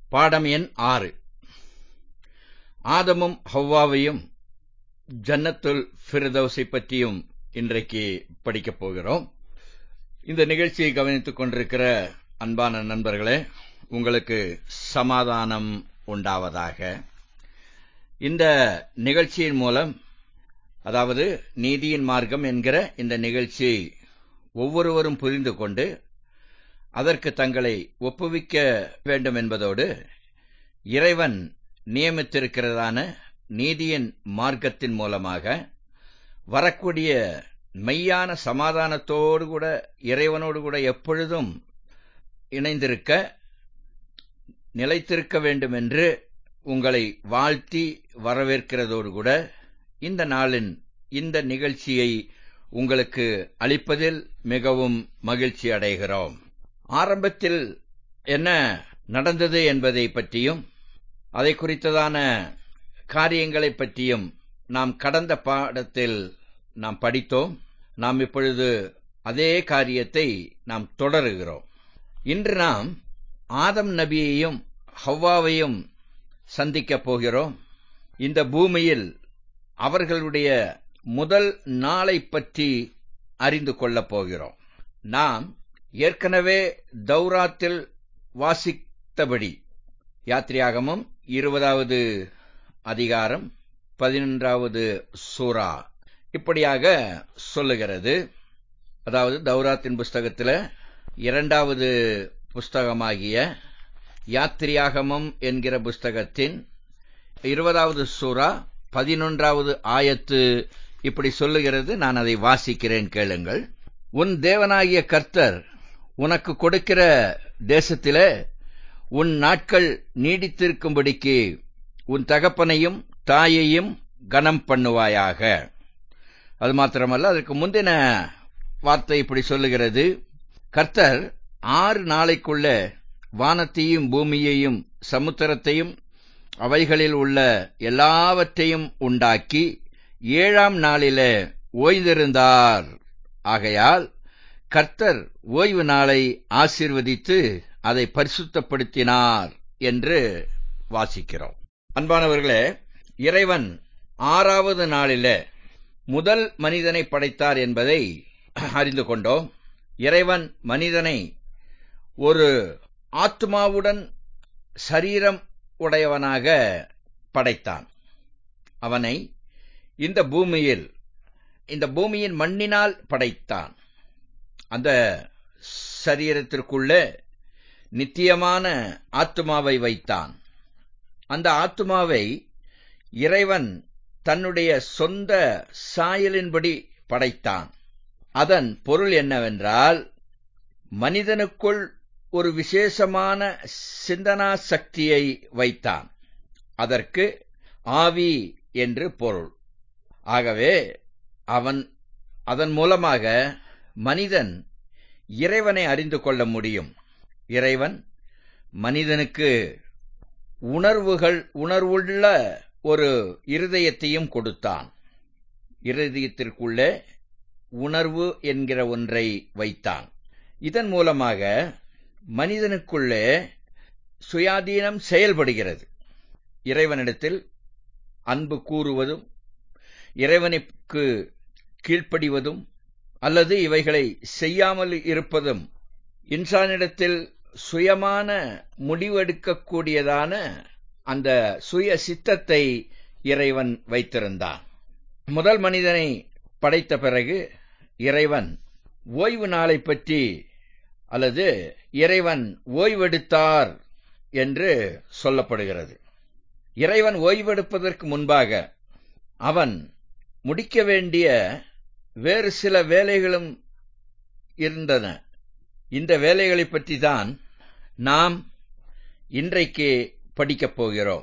பாடம் எண் ஆறு ஆதமும் ஹவ்வாவையும் ஜன்னத்துல் ஃபிர்தௌஸை பற்றியும் இன்றைக்கு படிக்கப் போகிறோம் இந்த நிகழ்ச்சியை கவனித்துக் கொண்டிருக்கிற அன்பான நண்பர்களே உங்களுக்கு சமாதானம் உண்டாவதாக இந்த நிகழ்ச்சியின் மூலம் அதாவது நீதியின் மார்க்கம் என்கிற இந்த நிகழ்ச்சி ஒவ்வொருவரும் புரிந்து கொண்டு அதற்கு தங்களை ஒப்புவிக்க வேண்டும் என்பதோடு இறைவன் நியமித்திருக்கிறதான நீதியின் மார்க்கத்தின் மூலமாக வரக்கூடிய மெய்யான சமாதானத்தோடு கூட இறைவனோடு கூட எப்பொழுதும் இணைந்திருக்க நிலைத்திருக்க வேண்டும் என்று உங்களை வாழ்த்தி வரவேற்கிறதோடு கூட இந்த நாளின் இந்த நிகழ்ச்சியை உங்களுக்கு அளிப்பதில் மிகவும் மகிழ்ச்சி அடைகிறோம் ஆரம்பத்தில் என்ன நடந்தது என்பதை பற்றியும் அதை குறித்ததான காரியங்களை பற்றியும் நாம் கடந்த பாடத்தில் நாம் படித்தோம் நாம் இப்பொழுது அதே காரியத்தை நாம் தொடருகிறோம் இன்று நாம் ஆதம் நபியையும் ஹவ்வாவையும் சந்திக்கப் போகிறோம் இந்த பூமியில் அவர்களுடைய முதல் நாளை பற்றி அறிந்து கொள்ளப் போகிறோம் நாம் ஏற்கனவே தௌராத்தில் வாசித்தபடி யாத்ரியாகமும் இருபதாவது அதிகாரம் பதினொன்றாவது சூரா இப்படியாக சொல்லுகிறது அதாவது தௌராத்தின் புஸ்தகத்தில் இரண்டாவது புஸ்தகமாகிய யாத்திரியாகமம் என்கிற புஸ்தகத்தின் இருபதாவது சூரா பதினொன்றாவது ஆயத்து இப்படி சொல்லுகிறது நான் அதை வாசிக்கிறேன் கேளுங்கள் உன் தேவனாகிய கர்த்தர் உனக்கு கொடுக்கிற தேசத்திலே உன் நாட்கள் நீடித்திருக்கும்படிக்கு உன் தகப்பனையும் தாயையும் கனம் பண்ணுவாயாக அது மாத்திரமல்ல அதற்கு முந்தின வார்த்தை இப்படி சொல்லுகிறது கர்த்தர் ஆறு நாளைக்குள்ள வானத்தையும் பூமியையும் சமுத்திரத்தையும் அவைகளில் உள்ள எல்லாவற்றையும் உண்டாக்கி ஏழாம் நாளில ஓய்ந்திருந்தார் ஆகையால் கர்த்தர் ஓய்வு நாளை ஆசிர்வதித்து அதை பரிசுத்தப்படுத்தினார் என்று வாசிக்கிறோம் அன்பானவர்களே இறைவன் ஆறாவது நாளில முதல் மனிதனை படைத்தார் என்பதை அறிந்து கொண்டோம் இறைவன் மனிதனை ஒரு ஆத்மாவுடன் சரீரம் உடையவனாக படைத்தான் அவனை இந்த பூமியில் இந்த பூமியின் மண்ணினால் படைத்தான் அந்த சரீரத்திற்குள்ளே நித்தியமான ஆத்மாவை வைத்தான் அந்த ஆத்மாவை இறைவன் தன்னுடைய சொந்த சாயலின்படி படைத்தான் அதன் பொருள் என்னவென்றால் மனிதனுக்குள் ஒரு விசேஷமான சிந்தனா சக்தியை வைத்தான் அதற்கு ஆவி என்று பொருள் ஆகவே அவன் அதன் மூலமாக மனிதன் இறைவனை அறிந்து கொள்ள முடியும் இறைவன் மனிதனுக்கு உணர்வுகள் உணர்வுள்ள ஒரு இருதயத்தையும் கொடுத்தான் இருதயத்திற்குள்ளே உணர்வு என்கிற ஒன்றை வைத்தான் இதன் மூலமாக மனிதனுக்குள்ளே சுயாதீனம் செயல்படுகிறது இறைவனிடத்தில் அன்பு கூறுவதும் இறைவனுக்கு கீழ்ப்படிவதும் அல்லது இவைகளை செய்யாமல் இருப்பதும் இன்சானிடத்தில் சுயமான முடிவெடுக்கக்கூடியதான அந்த சுய சித்தத்தை இறைவன் வைத்திருந்தான் முதல் மனிதனை படைத்த பிறகு இறைவன் ஓய்வு நாளை பற்றி அல்லது இறைவன் ஓய்வெடுத்தார் என்று சொல்லப்படுகிறது இறைவன் ஓய்வெடுப்பதற்கு முன்பாக அவன் முடிக்க வேண்டிய வேறு சில வேலைகளும் இருந்தன இந்த வேலைகளை பற்றி தான் நாம் இன்றைக்கு படிக்கப் போகிறோம்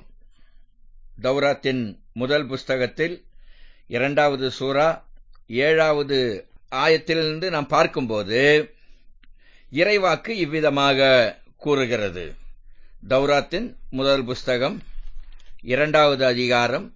தௌராத்தின் முதல் புஸ்தகத்தில் இரண்டாவது சூரா ஏழாவது ஆயத்திலிருந்து நாம் பார்க்கும்போது இறைவாக்கு இவ்விதமாக கூறுகிறது தௌராத்தின் முதல் புஸ்தகம் இரண்டாவது அதிகாரம்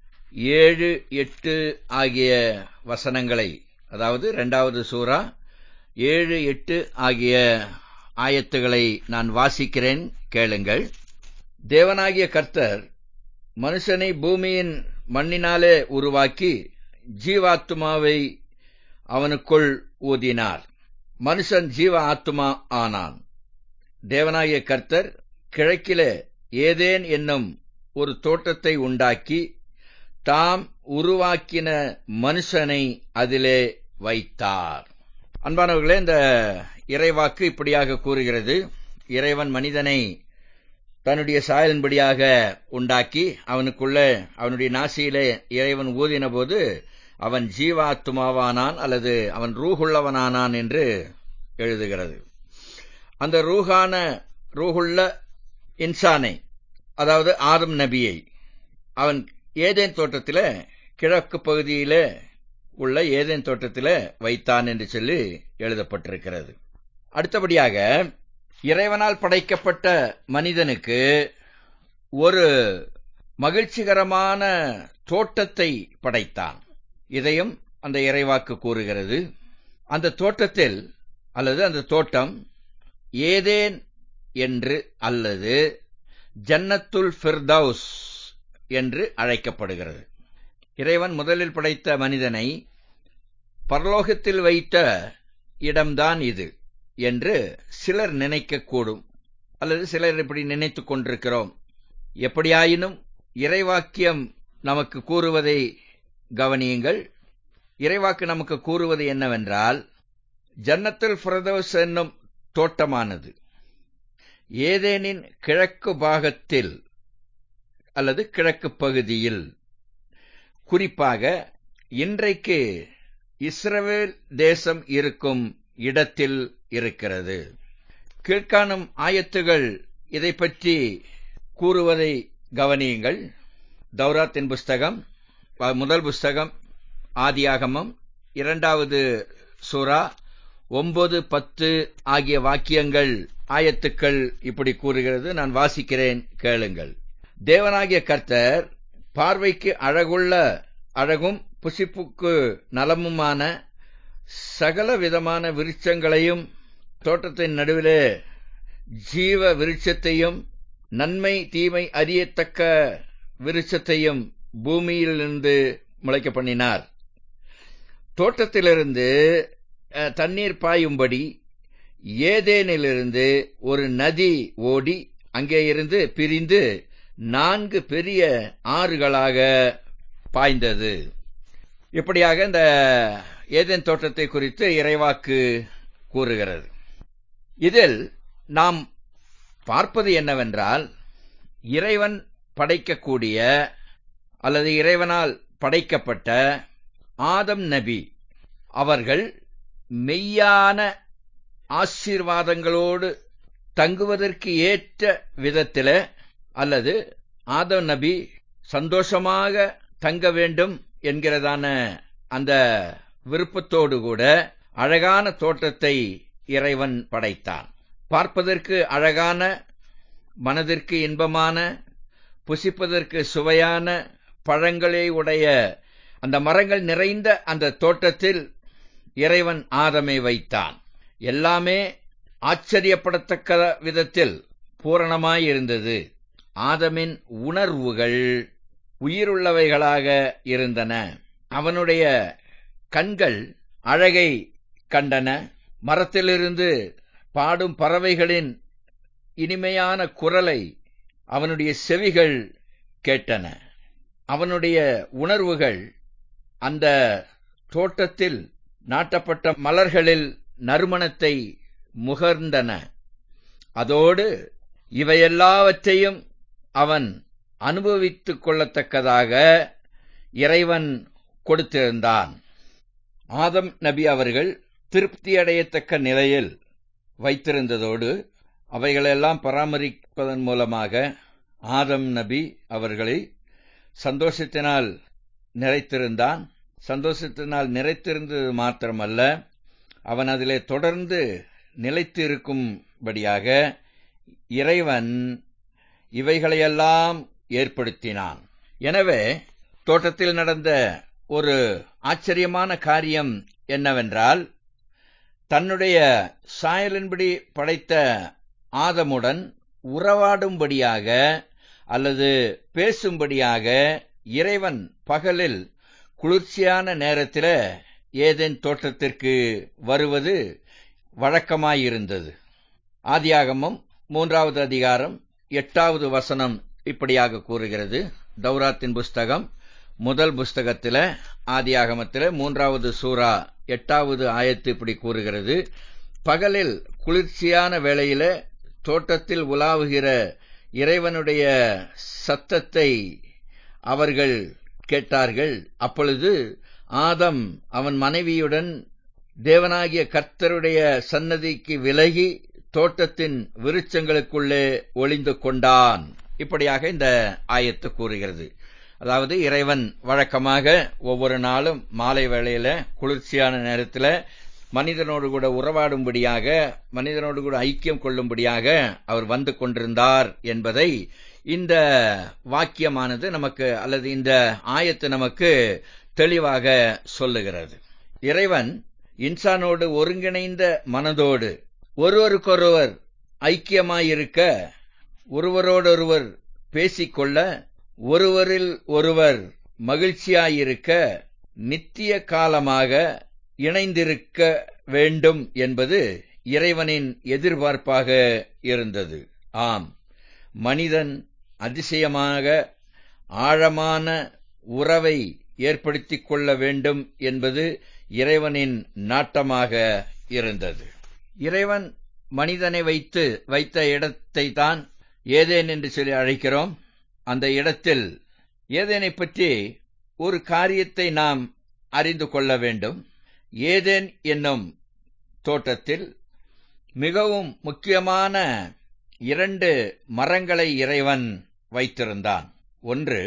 ஏழு எட்டு ஆகிய வசனங்களை அதாவது இரண்டாவது சூரா ஏழு எட்டு ஆகிய ஆயத்துகளை நான் வாசிக்கிறேன் கேளுங்கள் தேவனாகிய கர்த்தர் மனுஷனை பூமியின் மண்ணினாலே உருவாக்கி ஜீவாத்துமாவை அவனுக்குள் ஊதினார் மனுஷன் ஜீவ ஆத்துமா ஆனான் தேவனாகிய கர்த்தர் கிழக்கிலே ஏதேன் என்னும் ஒரு தோட்டத்தை உண்டாக்கி தாம் உருவாக்கின மனுஷனை அதிலே வைத்தார் அன்பானவர்களே இந்த இறைவாக்கு இப்படியாக கூறுகிறது இறைவன் மனிதனை தன்னுடைய சாயலின்படியாக உண்டாக்கி அவனுக்குள்ள அவனுடைய நாசியிலே இறைவன் ஊதின போது அவன் ஜீவாத்துமாவானான் அல்லது அவன் ரூகுள்ளவனானான் என்று எழுதுகிறது அந்த ரூகான ரூகுள்ள இன்சானை அதாவது ஆதம் நபியை அவன் ஏதேன் தோட்டத்தில் கிழக்கு பகுதியில உள்ள ஏதேன் தோட்டத்தில் வைத்தான் என்று சொல்லி எழுதப்பட்டிருக்கிறது அடுத்தபடியாக இறைவனால் படைக்கப்பட்ட மனிதனுக்கு ஒரு மகிழ்ச்சிகரமான தோட்டத்தை படைத்தான் இதையும் அந்த இறைவாக்கு கூறுகிறது அந்த தோட்டத்தில் அல்லது அந்த தோட்டம் ஏதேன் என்று அல்லது ஜன்னத்துல் ஃபிர்தவுஸ் என்று அழைக்கப்படுகிறது இறைவன் முதலில் படைத்த மனிதனை பரலோகத்தில் வைத்த இடம்தான் இது என்று சிலர் நினைக்கக்கூடும் அல்லது சிலர் இப்படி நினைத்துக் கொண்டிருக்கிறோம் எப்படியாயினும் இறைவாக்கியம் நமக்கு கூறுவதை கவனியுங்கள் இறைவாக்கு நமக்கு கூறுவது என்னவென்றால் ஜன்னத்துல் ஃபிரதோஸ் என்னும் தோட்டமானது ஏதேனின் கிழக்கு பாகத்தில் அல்லது கிழக்கு பகுதியில் குறிப்பாக இன்றைக்கு இஸ்ரவேல் தேசம் இருக்கும் இடத்தில் இருக்கிறது கீழ்காணும் ஆயத்துகள் இதை பற்றி கூறுவதை கவனியுங்கள் தௌராத்தின் புஸ்தகம் முதல் புஸ்தகம் ஆதியாகமம் இரண்டாவது சூரா ஒன்பது பத்து ஆகிய வாக்கியங்கள் ஆயத்துக்கள் இப்படி கூறுகிறது நான் வாசிக்கிறேன் கேளுங்கள் தேவனாகிய கர்த்தர் பார்வைக்கு அழகுள்ள அழகும் புசிப்புக்கு நலமுமான சகல விதமான விருட்சங்களையும் தோட்டத்தின் நடுவிலே ஜீவ விருட்சத்தையும் நன்மை தீமை அறியத்தக்க விருட்சத்தையும் பூமியிலிருந்து முளைக்க பண்ணினார் தோட்டத்திலிருந்து தண்ணீர் பாயும்படி ஏதேனிலிருந்து ஒரு நதி ஓடி அங்கே இருந்து பிரிந்து நான்கு பெரிய ஆறுகளாக பாய்ந்தது இப்படியாக இந்த ஏதேன் தோட்டத்தை குறித்து இறைவாக்கு கூறுகிறது இதில் நாம் பார்ப்பது என்னவென்றால் இறைவன் படைக்கக்கூடிய அல்லது இறைவனால் படைக்கப்பட்ட ஆதம் நபி அவர்கள் மெய்யான ஆசீர்வாதங்களோடு தங்குவதற்கு ஏற்ற விதத்தில் அல்லது ஆதம் நபி சந்தோஷமாக தங்க வேண்டும் என்கிறதான அந்த விருப்பத்தோடு கூட அழகான தோட்டத்தை இறைவன் படைத்தான் பார்ப்பதற்கு அழகான மனதிற்கு இன்பமான புசிப்பதற்கு சுவையான பழங்களை உடைய அந்த மரங்கள் நிறைந்த அந்த தோட்டத்தில் இறைவன் ஆதமை வைத்தான் எல்லாமே ஆச்சரியப்படத்தக்க விதத்தில் பூரணமாயிருந்தது ஆதமின் உணர்வுகள் உயிருள்ளவைகளாக இருந்தன அவனுடைய கண்கள் அழகை கண்டன மரத்திலிருந்து பாடும் பறவைகளின் இனிமையான குரலை அவனுடைய செவிகள் கேட்டன அவனுடைய உணர்வுகள் அந்த தோட்டத்தில் நாட்டப்பட்ட மலர்களில் நறுமணத்தை முகர்ந்தன அதோடு இவையெல்லாவற்றையும் அவன் அனுபவித்துக் கொள்ளத்தக்கதாக இறைவன் கொடுத்திருந்தான் ஆதம் நபி அவர்கள் திருப்தியடையத்தக்க நிலையில் வைத்திருந்ததோடு அவைகளெல்லாம் பராமரிப்பதன் மூலமாக ஆதம் நபி அவர்களை சந்தோஷத்தினால் நிறைத்திருந்தான் சந்தோஷத்தினால் நிறைத்திருந்தது மாத்திரமல்ல அவன் அதிலே தொடர்ந்து நிலைத்து இருக்கும்படியாக இறைவன் இவைகளையெல்லாம் ஏற்படுத்தினான் எனவே தோட்டத்தில் நடந்த ஒரு ஆச்சரியமான காரியம் என்னவென்றால் தன்னுடைய சாயலின்படி படைத்த ஆதமுடன் உறவாடும்படியாக அல்லது பேசும்படியாக இறைவன் பகலில் குளிர்ச்சியான நேரத்தில் ஏதேன் தோட்டத்திற்கு வருவது வழக்கமாயிருந்தது ஆதியாகமம் மூன்றாவது அதிகாரம் எட்டாவது வசனம் இப்படியாக கூறுகிறது தௌராத்தின் புஸ்தகம் முதல் புஸ்தகத்தில் ஆதியாகமத்தில் மூன்றாவது சூரா எட்டாவது ஆயத்து இப்படி கூறுகிறது பகலில் குளிர்ச்சியான வேளையில தோட்டத்தில் உலாவுகிற இறைவனுடைய சத்தத்தை அவர்கள் கேட்டார்கள் அப்பொழுது ஆதம் அவன் மனைவியுடன் தேவனாகிய கர்த்தருடைய சன்னதிக்கு விலகி தோட்டத்தின் விருட்சங்களுக்குள்ளே ஒளிந்து கொண்டான் இப்படியாக இந்த ஆயத்து கூறுகிறது அதாவது இறைவன் வழக்கமாக ஒவ்வொரு நாளும் மாலை வேளையில குளிர்ச்சியான நேரத்தில் மனிதனோடு கூட உறவாடும்படியாக மனிதனோடு கூட ஐக்கியம் கொள்ளும்படியாக அவர் வந்து கொண்டிருந்தார் என்பதை இந்த வாக்கியமானது நமக்கு அல்லது இந்த ஆயத்து நமக்கு தெளிவாக சொல்லுகிறது இறைவன் இன்சானோடு ஒருங்கிணைந்த மனதோடு ஒருவருக்கொருவர் ஐக்கியமாயிருக்க ஒருவரோடொருவர் பேசிக்கொள்ள ஒருவரில் ஒருவர் மகிழ்ச்சியாயிருக்க நித்திய காலமாக இணைந்திருக்க வேண்டும் என்பது இறைவனின் எதிர்பார்ப்பாக இருந்தது ஆம் மனிதன் அதிசயமாக ஆழமான உறவை ஏற்படுத்திக் கொள்ள வேண்டும் என்பது இறைவனின் நாட்டமாக இருந்தது இறைவன் மனிதனை வைத்து வைத்த இடத்தை தான் ஏதேன் என்று சொல்லி அழைக்கிறோம் அந்த இடத்தில் ஏதேனை பற்றி ஒரு காரியத்தை நாம் அறிந்து கொள்ள வேண்டும் ஏதேன் என்னும் தோட்டத்தில் மிகவும் முக்கியமான இரண்டு மரங்களை இறைவன் வைத்திருந்தான் ஒன்று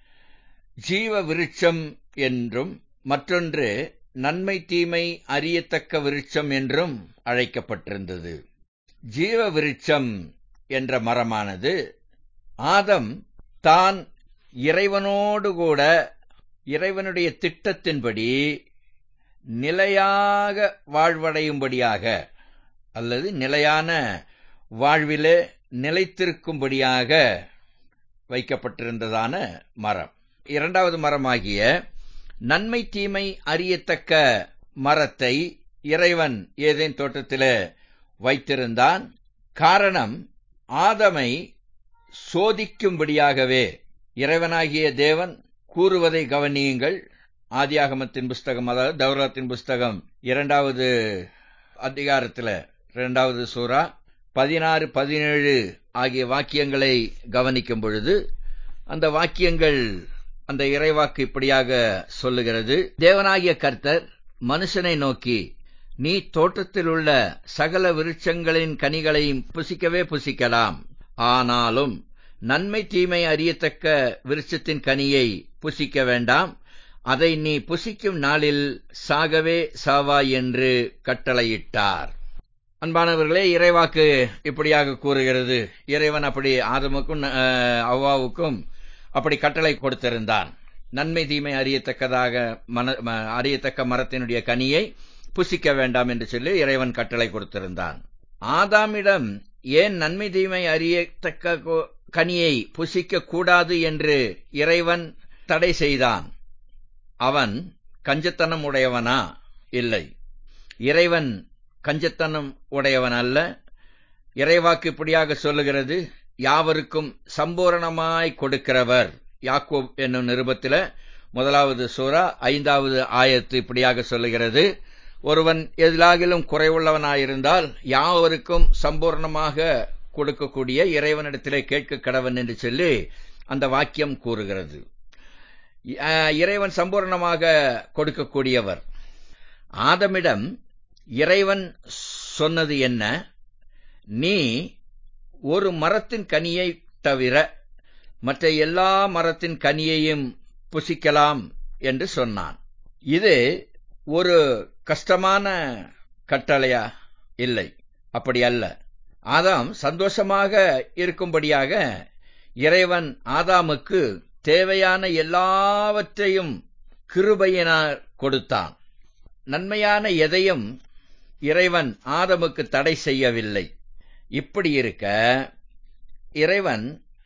ஜீவ விருட்சம் என்றும் மற்றொன்று நன்மை தீமை அறியத்தக்க விருட்சம் என்றும் அழைக்கப்பட்டிருந்தது ஜீவ விருட்சம் என்ற மரமானது ஆதம் தான் இறைவனோடு கூட இறைவனுடைய திட்டத்தின்படி நிலையாக வாழ்வடையும்படியாக அல்லது நிலையான வாழ்விலே நிலைத்திருக்கும்படியாக வைக்கப்பட்டிருந்ததான மரம் இரண்டாவது மரமாகிய நன்மை தீமை அறியத்தக்க மரத்தை இறைவன் ஏதேன் தோட்டத்தில் வைத்திருந்தான் காரணம் ஆதமை சோதிக்கும்படியாகவே இறைவனாகிய தேவன் கூறுவதை கவனியுங்கள் ஆதியாகமத்தின் புஸ்தகம் அதாவது தௌராத்தின் புஸ்தகம் இரண்டாவது அதிகாரத்தில் இரண்டாவது சூறா பதினாறு பதினேழு ஆகிய வாக்கியங்களை கவனிக்கும் பொழுது அந்த வாக்கியங்கள் அந்த இறைவாக்கு இப்படியாக சொல்லுகிறது தேவனாகிய கர்த்தர் மனுஷனை நோக்கி நீ தோட்டத்தில் உள்ள சகல விருட்சங்களின் கனிகளையும் புசிக்கவே புசிக்கலாம் ஆனாலும் நன்மை தீமை அறியத்தக்க விருட்சத்தின் கனியை புசிக்க வேண்டாம் அதை நீ புசிக்கும் நாளில் சாகவே சாவாய் என்று கட்டளையிட்டார் அன்பானவர்களே இறைவாக்கு இப்படியாக கூறுகிறது இறைவன் அப்படி ஆதமுக்கும் அவ்வாவுக்கும் அப்படி கட்டளை கொடுத்திருந்தான் நன்மை தீமை அறியத்தக்கதாக மன அறியத்தக்க மரத்தினுடைய கனியை புசிக்க வேண்டாம் என்று சொல்லி இறைவன் கட்டளை கொடுத்திருந்தான் ஆதாமிடம் ஏன் நன்மை தீமை அறியத்தக்க கனியை புசிக்க கூடாது என்று இறைவன் தடை செய்தான் அவன் கஞ்சத்தனம் உடையவனா இல்லை இறைவன் கஞ்சத்தனம் உடையவன் அல்ல இறைவாக்கு இப்படியாக சொல்லுகிறது யாவருக்கும் சம்பூரணமாய் கொடுக்கிறவர் யாக்கோப் என்னும் நிருபத்தில் முதலாவது சூறா ஐந்தாவது ஆயத்து இப்படியாக சொல்லுகிறது ஒருவன் எதிலாகிலும் குறைவுள்ளவனாயிருந்தால் யாவருக்கும் சம்பூர்ணமாக கொடுக்கக்கூடிய இறைவனிடத்திலே கேட்க கடவன் என்று சொல்லி அந்த வாக்கியம் கூறுகிறது இறைவன் சம்பூர்ணமாக கொடுக்கக்கூடியவர் ஆதமிடம் இறைவன் சொன்னது என்ன நீ ஒரு மரத்தின் கனியை தவிர மற்ற எல்லா மரத்தின் கனியையும் புசிக்கலாம் என்று சொன்னான் இது ஒரு கஷ்டமான கட்டளையா இல்லை அப்படி அல்ல ஆதாம் சந்தோஷமாக இருக்கும்படியாக இறைவன் ஆதாமுக்கு தேவையான எல்லாவற்றையும் கிருபையினார் கொடுத்தான் நன்மையான எதையும் இறைவன் ஆதமுக்கு தடை செய்யவில்லை இப்படி இருக்க இறைவன்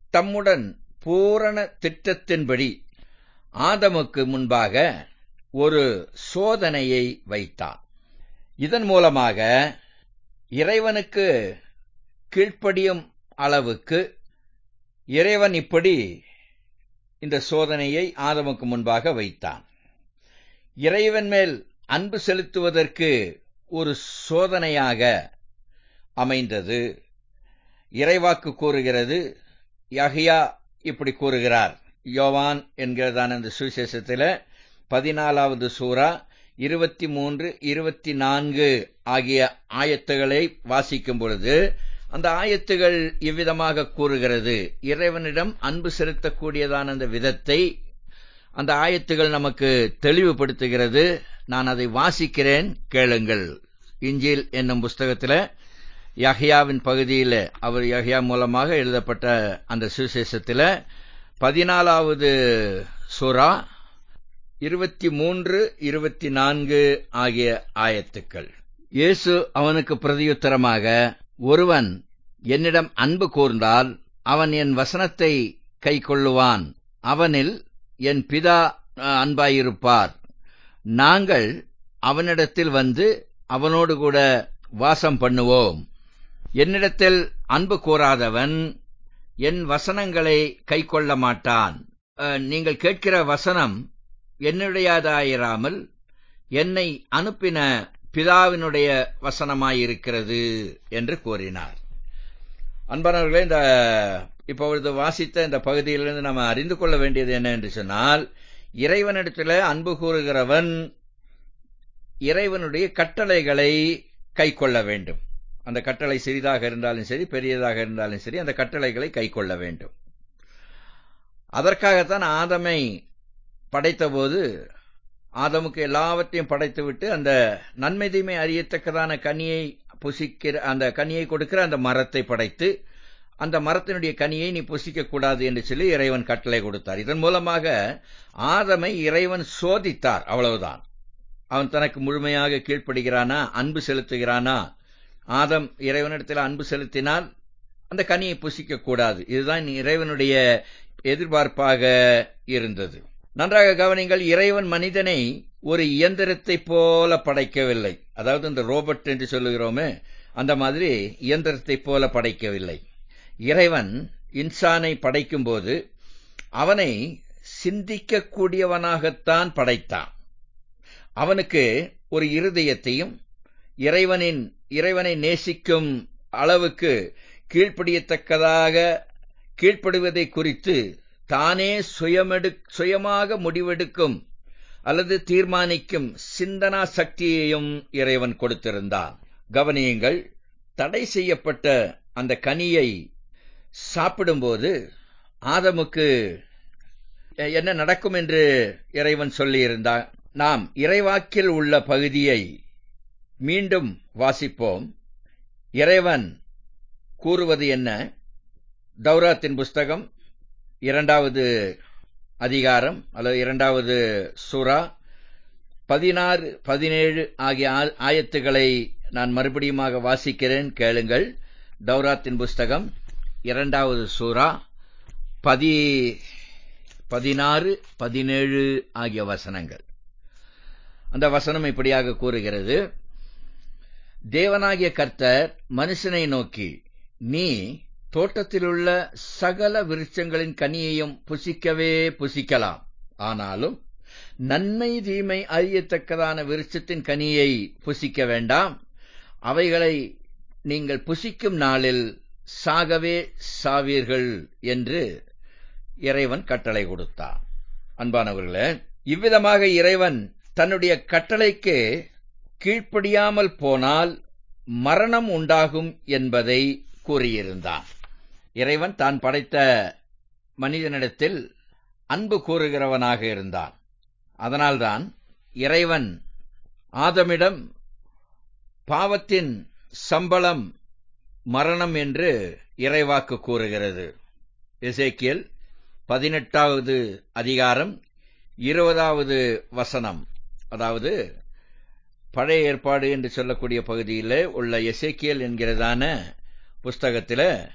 தம்முடன் பூரண திட்டத்தின்படி ஆதமுக்கு முன்பாக ஒரு சோதனையை வைத்தார் இதன் மூலமாக இறைவனுக்கு கீழ்ப்படியும் அளவுக்கு இறைவன் இப்படி இந்த சோதனையை ஆதமுக்கு முன்பாக வைத்தான் இறைவன் மேல் அன்பு செலுத்துவதற்கு ஒரு சோதனையாக அமைந்தது இறைவாக்கு கூறுகிறது யஹியா இப்படி கூறுகிறார் யோவான் என்கிறதான அந்த சுவிசேஷத்தில் பதினாலாவது சூறா இருபத்தி மூன்று இருபத்தி நான்கு ஆகிய ஆயத்துகளை வாசிக்கும் பொழுது அந்த ஆயத்துகள் இவ்விதமாக கூறுகிறது இறைவனிடம் அன்பு செலுத்தக்கூடியதான அந்த விதத்தை அந்த ஆயத்துகள் நமக்கு தெளிவுபடுத்துகிறது நான் அதை வாசிக்கிறேன் கேளுங்கள் இஞ்சில் என்னும் புஸ்தகத்தில் யஹ்யாவின் பகுதியில் அவர் யஹ்யா மூலமாக எழுதப்பட்ட அந்த சுவிசேஷத்தில் பதினாலாவது சுறா இருபத்தி மூன்று இருபத்தி நான்கு ஆகிய ஆயத்துக்கள் இயேசு அவனுக்கு பிரதியுத்தரமாக ஒருவன் என்னிடம் அன்பு கூர்ந்தால் அவன் என் வசனத்தை கை கொள்ளுவான் அவனில் என் பிதா அன்பாயிருப்பார் நாங்கள் அவனிடத்தில் வந்து அவனோடு கூட வாசம் பண்ணுவோம் என்னிடத்தில் அன்பு கூறாதவன் என் வசனங்களை கை கொள்ள மாட்டான் நீங்கள் கேட்கிற வசனம் என்னுடையதாயிராமல் என்னை அனுப்பின பிதாவினுடைய வசனமாயிருக்கிறது என்று கூறினார் அன்பானவர்களே இந்த இப்பொழுது வாசித்த இந்த பகுதியிலிருந்து நம்ம அறிந்து கொள்ள வேண்டியது என்ன என்று சொன்னால் இறைவனிடத்தில் அன்பு கூறுகிறவன் இறைவனுடைய கட்டளைகளை கை கொள்ள வேண்டும் அந்த கட்டளை சிறிதாக இருந்தாலும் சரி பெரியதாக இருந்தாலும் சரி அந்த கட்டளைகளை கை கொள்ள வேண்டும் அதற்காகத்தான் ஆதமை படைத்தபோது ஆதமுக்கு எல்லாவற்றையும் படைத்துவிட்டு அந்த நன்மை தீமை அறியத்தக்கதான கனியை புசிக்கிற அந்த கனியை கொடுக்கிற அந்த மரத்தை படைத்து அந்த மரத்தினுடைய கனியை நீ புசிக்க கூடாது என்று சொல்லி இறைவன் கட்டளை கொடுத்தார் இதன் மூலமாக ஆதமை இறைவன் சோதித்தார் அவ்வளவுதான் அவன் தனக்கு முழுமையாக கீழ்ப்படுகிறானா அன்பு செலுத்துகிறானா ஆதம் இறைவனிடத்தில் அன்பு செலுத்தினால் அந்த கனியை புசிக்க கூடாது இதுதான் இறைவனுடைய எதிர்பார்ப்பாக இருந்தது நன்றாக கவனிங்கள் இறைவன் மனிதனை ஒரு இயந்திரத்தை போல படைக்கவில்லை அதாவது இந்த ரோபோட் என்று சொல்லுகிறோமே அந்த மாதிரி இயந்திரத்தை போல படைக்கவில்லை இறைவன் இன்சானை படைக்கும்போது அவனை சிந்திக்கக்கூடியவனாகத்தான் படைத்தான் அவனுக்கு ஒரு இருதயத்தையும் இறைவனின் இறைவனை நேசிக்கும் அளவுக்கு கீழ்ப்படியத்தக்கதாக கீழ்ப்படுவதை குறித்து தானே சுயமெடு சுயமாக முடிவெடுக்கும் அல்லது தீர்மானிக்கும் சிந்தனா சக்தியையும் இறைவன் கொடுத்திருந்தான் கவனியுங்கள் தடை செய்யப்பட்ட அந்த கனியை சாப்பிடும்போது ஆதமுக்கு என்ன நடக்கும் என்று இறைவன் சொல்லியிருந்தான் நாம் இறைவாக்கில் உள்ள பகுதியை மீண்டும் வாசிப்போம் இறைவன் கூறுவது என்ன தௌராத்தின் புஸ்தகம் இரண்டாவது அதிகாரம் அல்லது இரண்டாவது சுறா பதினாறு பதினேழு ஆகிய ஆயத்துக்களை நான் மறுபடியுமாக வாசிக்கிறேன் கேளுங்கள் தௌராத்தின் புஸ்தகம் இரண்டாவது சூரா பதி பதினாறு பதினேழு ஆகிய வசனங்கள் அந்த வசனம் இப்படியாக கூறுகிறது தேவனாகிய கர்த்தர் மனுஷனை நோக்கி நீ தோட்டத்திலுள்ள சகல விருட்சங்களின் கனியையும் புசிக்கவே புசிக்கலாம் ஆனாலும் நன்மை தீமை அறியத்தக்கதான விருட்சத்தின் கனியை புசிக்க வேண்டாம் அவைகளை நீங்கள் புசிக்கும் நாளில் சாகவே சாவீர்கள் என்று இறைவன் கட்டளை கொடுத்தான் அன்பானவர்களே இவ்விதமாக இறைவன் தன்னுடைய கட்டளைக்கு கீழ்ப்படியாமல் போனால் மரணம் உண்டாகும் என்பதை கூறியிருந்தான் இறைவன் தான் படைத்த மனிதனிடத்தில் அன்பு கூறுகிறவனாக இருந்தான் அதனால்தான் இறைவன் ஆதமிடம் பாவத்தின் சம்பளம் மரணம் என்று இறைவாக்கு கூறுகிறது எசேக்கியல் பதினெட்டாவது அதிகாரம் இருபதாவது வசனம் அதாவது பழைய ஏற்பாடு என்று சொல்லக்கூடிய பகுதியில் உள்ள எசேக்கியல் என்கிறதான புஸ்தகத்தில்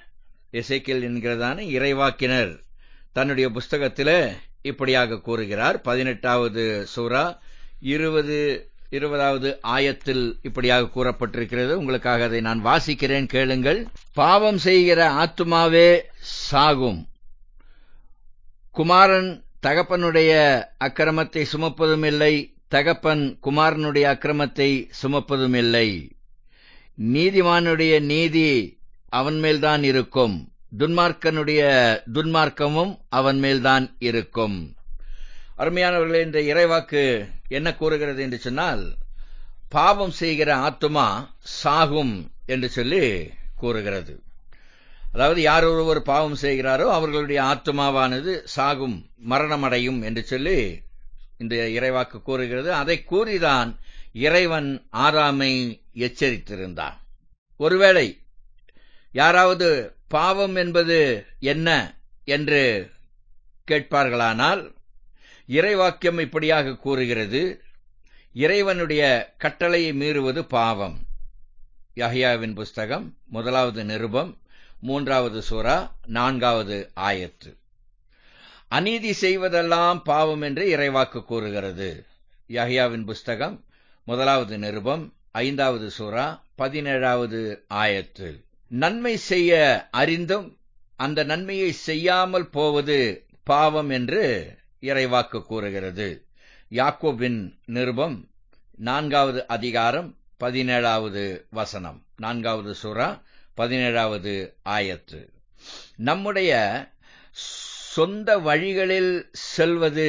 எசைக்கேல் என்கிறதான இறைவாக்கினர் தன்னுடைய புஸ்தகத்தில் இப்படியாக கூறுகிறார் பதினெட்டாவது சூரா இருபது இருபதாவது ஆயத்தில் இப்படியாக கூறப்பட்டிருக்கிறது உங்களுக்காக அதை நான் வாசிக்கிறேன் கேளுங்கள் பாவம் செய்கிற ஆத்துமாவே சாகும் குமாரன் தகப்பனுடைய அக்கிரமத்தை சுமப்பதும் இல்லை தகப்பன் குமாரனுடைய அக்கிரமத்தை சுமப்பதும் இல்லை நீதிமானுடைய நீதி அவன் மேல்தான் இருக்கும் துன்மார்க்கனுடைய துன்மார்க்கமும் அவன் மேல்தான் இருக்கும் அருமையானவர்களே இந்த இறைவாக்கு என்ன கூறுகிறது என்று சொன்னால் பாவம் செய்கிற ஆத்துமா சாகும் என்று சொல்லி கூறுகிறது அதாவது யார் ஒருவர் பாவம் செய்கிறாரோ அவர்களுடைய ஆத்மாவானது சாகும் மரணமடையும் என்று சொல்லி இந்த இறைவாக்கு கூறுகிறது அதை கூறிதான் இறைவன் ஆறாமை எச்சரித்திருந்தான் ஒருவேளை யாராவது பாவம் என்பது என்ன என்று கேட்பார்களானால் இறைவாக்கியம் இப்படியாக கூறுகிறது இறைவனுடைய கட்டளையை மீறுவது பாவம் யஹ்யாவின் புஸ்தகம் முதலாவது நிருபம் மூன்றாவது சூரா நான்காவது ஆயத்து அநீதி செய்வதெல்லாம் பாவம் என்று இறைவாக்கு கூறுகிறது யஹ்யாவின் புஸ்தகம் முதலாவது நிருபம் ஐந்தாவது சூரா பதினேழாவது ஆயத்து நன்மை செய்ய அறிந்தும் அந்த நன்மையை செய்யாமல் போவது பாவம் என்று இறைவாக்கு கூறுகிறது யாக்கோபின் நிருபம் நான்காவது அதிகாரம் பதினேழாவது வசனம் நான்காவது சூறா பதினேழாவது ஆயத்து நம்முடைய சொந்த வழிகளில் செல்வது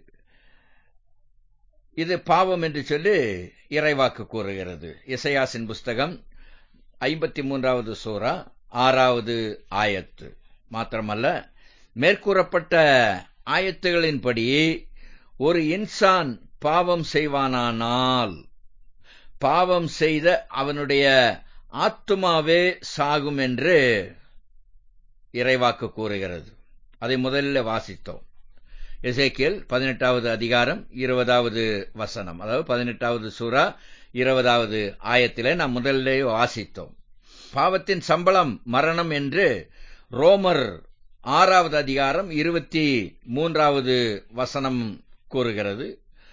இது பாவம் என்று சொல்லி இறைவாக்கு கூறுகிறது இசையாசின் புஸ்தகம் ஐம்பத்தி மூன்றாவது சூறா ஆறாவது ஆயத்து மாத்திரமல்ல மேற்கூறப்பட்ட ஆயத்துகளின்படி ஒரு இன்சான் பாவம் செய்வானானால் பாவம் செய்த அவனுடைய ஆத்துமாவே சாகும் என்று இறைவாக்கு கூறுகிறது அதை முதலில் வாசித்தோம் எசேக்கியல் பதினெட்டாவது அதிகாரம் இருபதாவது வசனம் அதாவது பதினெட்டாவது சூறா இருபதாவது ஆயத்திலே நாம் முதலிலே வாசித்தோம் பாவத்தின் சம்பளம் மரணம் என்று ரோமர் ஆறாவது அதிகாரம் இருபத்தி மூன்றாவது வசனம் கூறுகிறது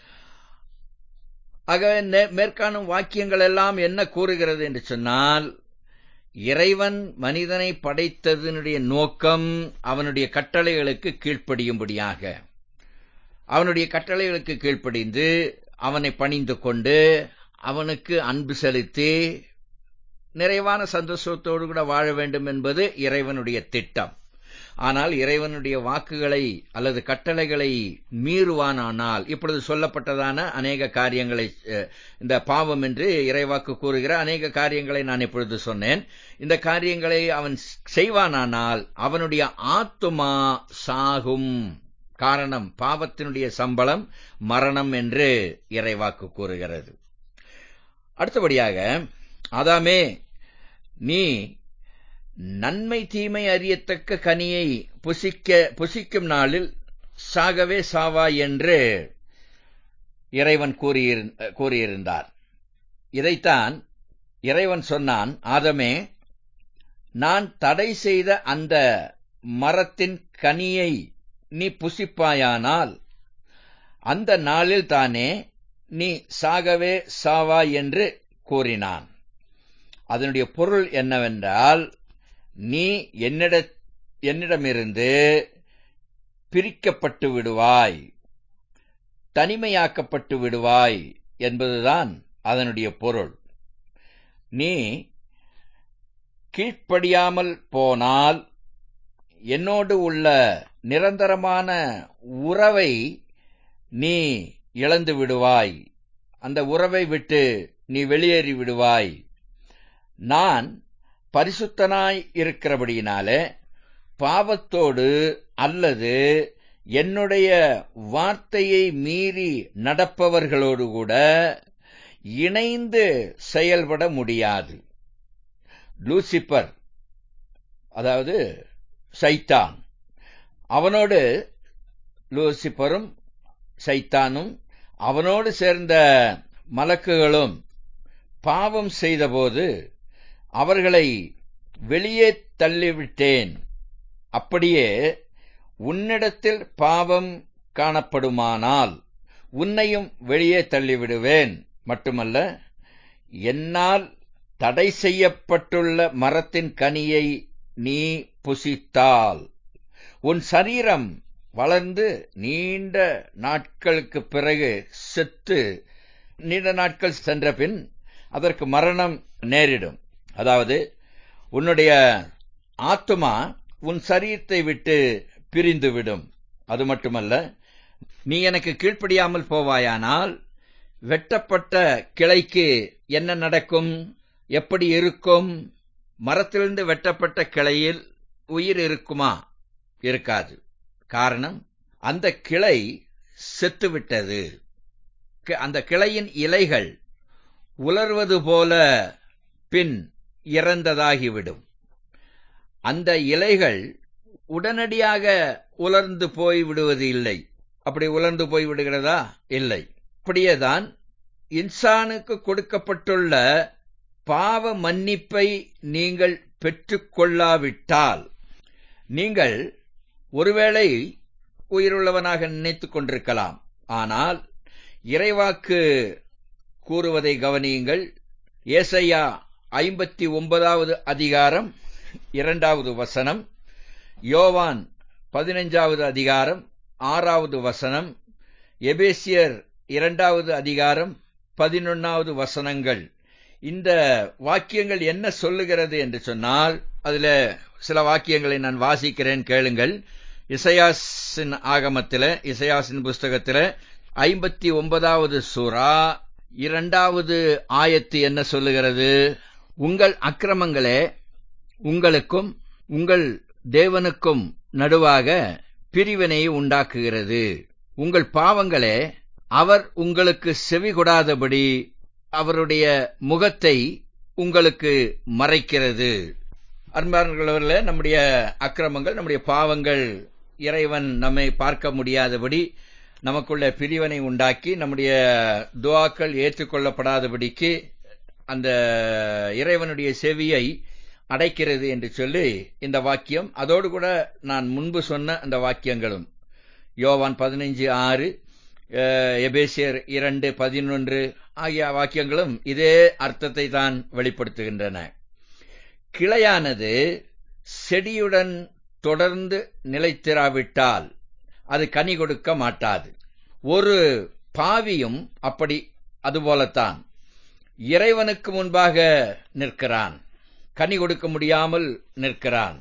ஆக மேற்காணும் வாக்கியங்கள் எல்லாம் என்ன கூறுகிறது என்று சொன்னால் இறைவன் மனிதனை படைத்ததனுடைய நோக்கம் அவனுடைய கட்டளைகளுக்கு கீழ்ப்படியும்படியாக அவனுடைய கட்டளைகளுக்கு கீழ்ப்படிந்து அவனை பணிந்து கொண்டு அவனுக்கு அன்பு செலுத்தி நிறைவான சந்தோஷத்தோடு கூட வாழ வேண்டும் என்பது இறைவனுடைய திட்டம் ஆனால் இறைவனுடைய வாக்குகளை அல்லது கட்டளைகளை மீறுவானானால் இப்பொழுது சொல்லப்பட்டதான அநேக காரியங்களை இந்த பாவம் என்று இறைவாக்கு கூறுகிற அநேக காரியங்களை நான் இப்பொழுது சொன்னேன் இந்த காரியங்களை அவன் செய்வானானால் அவனுடைய ஆத்துமா சாகும் காரணம் பாவத்தினுடைய சம்பளம் மரணம் என்று இறைவாக்கு கூறுகிறது அடுத்தபடியாக அதாமே நீ நன்மை தீமை அறியத்தக்க கனியை புசிக்க புசிக்கும் நாளில் சாகவே சாவா என்று இறைவன் கூறியிருந்தார் இதைத்தான் இறைவன் சொன்னான் ஆதமே நான் தடை செய்த அந்த மரத்தின் கனியை நீ புசிப்பாயானால் அந்த நாளில் தானே நீ சாகவே சாவா என்று கூறினான் அதனுடைய பொருள் என்னவென்றால் நீ என்னிட என்னிடமிருந்து பிரிக்கப்பட்டு விடுவாய் தனிமையாக்கப்பட்டு விடுவாய் என்பதுதான் அதனுடைய பொருள் நீ கீழ்ப்படியாமல் போனால் என்னோடு உள்ள நிரந்தரமான உறவை நீ இழந்து விடுவாய் அந்த உறவை விட்டு நீ வெளியேறி விடுவாய் நான் பரிசுத்தனாய் இருக்கிறபடியினாலே பாவத்தோடு அல்லது என்னுடைய வார்த்தையை மீறி நடப்பவர்களோடு கூட இணைந்து செயல்பட முடியாது லூசிபர் அதாவது சைத்தான் அவனோடு லூசிபரும் சைத்தானும் அவனோடு சேர்ந்த மலக்குகளும் பாவம் செய்தபோது அவர்களை வெளியே தள்ளிவிட்டேன் அப்படியே உன்னிடத்தில் பாவம் காணப்படுமானால் உன்னையும் வெளியே தள்ளிவிடுவேன் மட்டுமல்ல என்னால் தடை செய்யப்பட்டுள்ள மரத்தின் கனியை நீ புசித்தால் உன் சரீரம் வளர்ந்து நீண்ட நாட்களுக்கு பிறகு செத்து நீண்ட நாட்கள் சென்ற பின் அதற்கு மரணம் நேரிடும் அதாவது உன்னுடைய ஆத்துமா உன் சரீரத்தை விட்டு பிரிந்துவிடும் அது மட்டுமல்ல நீ எனக்கு கீழ்ப்படியாமல் போவாயானால் வெட்டப்பட்ட கிளைக்கு என்ன நடக்கும் எப்படி இருக்கும் மரத்திலிருந்து வெட்டப்பட்ட கிளையில் உயிர் இருக்குமா இருக்காது காரணம் அந்த கிளை செத்துவிட்டது அந்த கிளையின் இலைகள் உலர்வது போல பின் இறந்ததாகிவிடும் அந்த இலைகள் உடனடியாக உலர்ந்து போய் விடுவது இல்லை அப்படி உலர்ந்து போய் விடுகிறதா இல்லை அப்படியேதான் இன்சானுக்கு கொடுக்கப்பட்டுள்ள பாவ மன்னிப்பை நீங்கள் பெற்றுக்கொள்ளாவிட்டால் நீங்கள் ஒருவேளை உயிருள்ளவனாக நினைத்துக் கொண்டிருக்கலாம் ஆனால் இறைவாக்கு கூறுவதை கவனியுங்கள் ஏசையா ஐம்பத்தி ஒன்பதாவது அதிகாரம் இரண்டாவது வசனம் யோவான் பதினைஞ்சாவது அதிகாரம் ஆறாவது வசனம் எபேசியர் இரண்டாவது அதிகாரம் பதினொன்னாவது வசனங்கள் இந்த வாக்கியங்கள் என்ன சொல்லுகிறது என்று சொன்னால் அதுல சில வாக்கியங்களை நான் வாசிக்கிறேன் கேளுங்கள் இசையாசின் ஆகமத்தில் இசையாசின் புஸ்தகத்தில் ஐம்பத்தி ஒன்பதாவது சூரா இரண்டாவது ஆயத்து என்ன சொல்லுகிறது உங்கள் அக்கிரமங்களே உங்களுக்கும் உங்கள் தேவனுக்கும் நடுவாக பிரிவினையை உண்டாக்குகிறது உங்கள் பாவங்களே அவர் உங்களுக்கு செவி கொடாதபடி அவருடைய முகத்தை உங்களுக்கு மறைக்கிறது அன்பார்களவர்கள நம்முடைய அக்கிரமங்கள் நம்முடைய பாவங்கள் இறைவன் நம்மை பார்க்க முடியாதபடி நமக்குள்ள பிரிவினை உண்டாக்கி நம்முடைய துவாக்கள் ஏற்றுக்கொள்ளப்படாதபடிக்கு அந்த இறைவனுடைய செவியை அடைக்கிறது என்று சொல்லி இந்த வாக்கியம் அதோடு கூட நான் முன்பு சொன்ன அந்த வாக்கியங்களும் யோவான் பதினைஞ்சு ஆறு எபேசியர் இரண்டு பதினொன்று ஆகிய வாக்கியங்களும் இதே அர்த்தத்தை தான் வெளிப்படுத்துகின்றன கிளையானது செடியுடன் தொடர்ந்து நிலைத்திராவிட்டால் அது கனி கொடுக்க மாட்டாது ஒரு பாவியும் அப்படி அதுபோலத்தான் இறைவனுக்கு முன்பாக நிற்கிறான் கனி கொடுக்க முடியாமல் நிற்கிறான்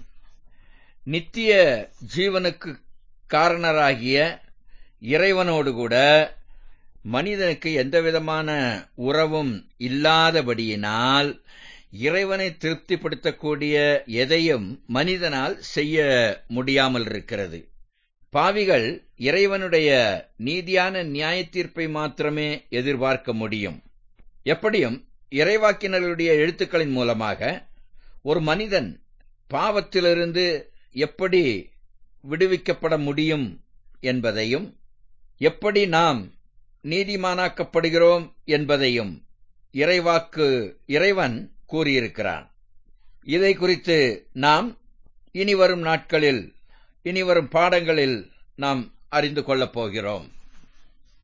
நித்திய ஜீவனுக்கு காரணராகிய இறைவனோடு கூட மனிதனுக்கு எந்தவிதமான உறவும் இல்லாதபடியினால் இறைவனை திருப்திப்படுத்தக்கூடிய எதையும் மனிதனால் செய்ய முடியாமல் இருக்கிறது பாவிகள் இறைவனுடைய நீதியான நியாய தீர்ப்பை மாத்திரமே எதிர்பார்க்க முடியும் எப்படியும் இறைவாக்கினர்களுடைய எழுத்துக்களின் மூலமாக ஒரு மனிதன் பாவத்திலிருந்து எப்படி விடுவிக்கப்பட முடியும் என்பதையும் எப்படி நாம் நீதிமானாக்கப்படுகிறோம் என்பதையும் இறைவாக்கு இறைவன் கூறியிருக்கிறான் இதை குறித்து நாம் இனி வரும் நாட்களில் இனி வரும் பாடங்களில் நாம் அறிந்து கொள்ளப் போகிறோம்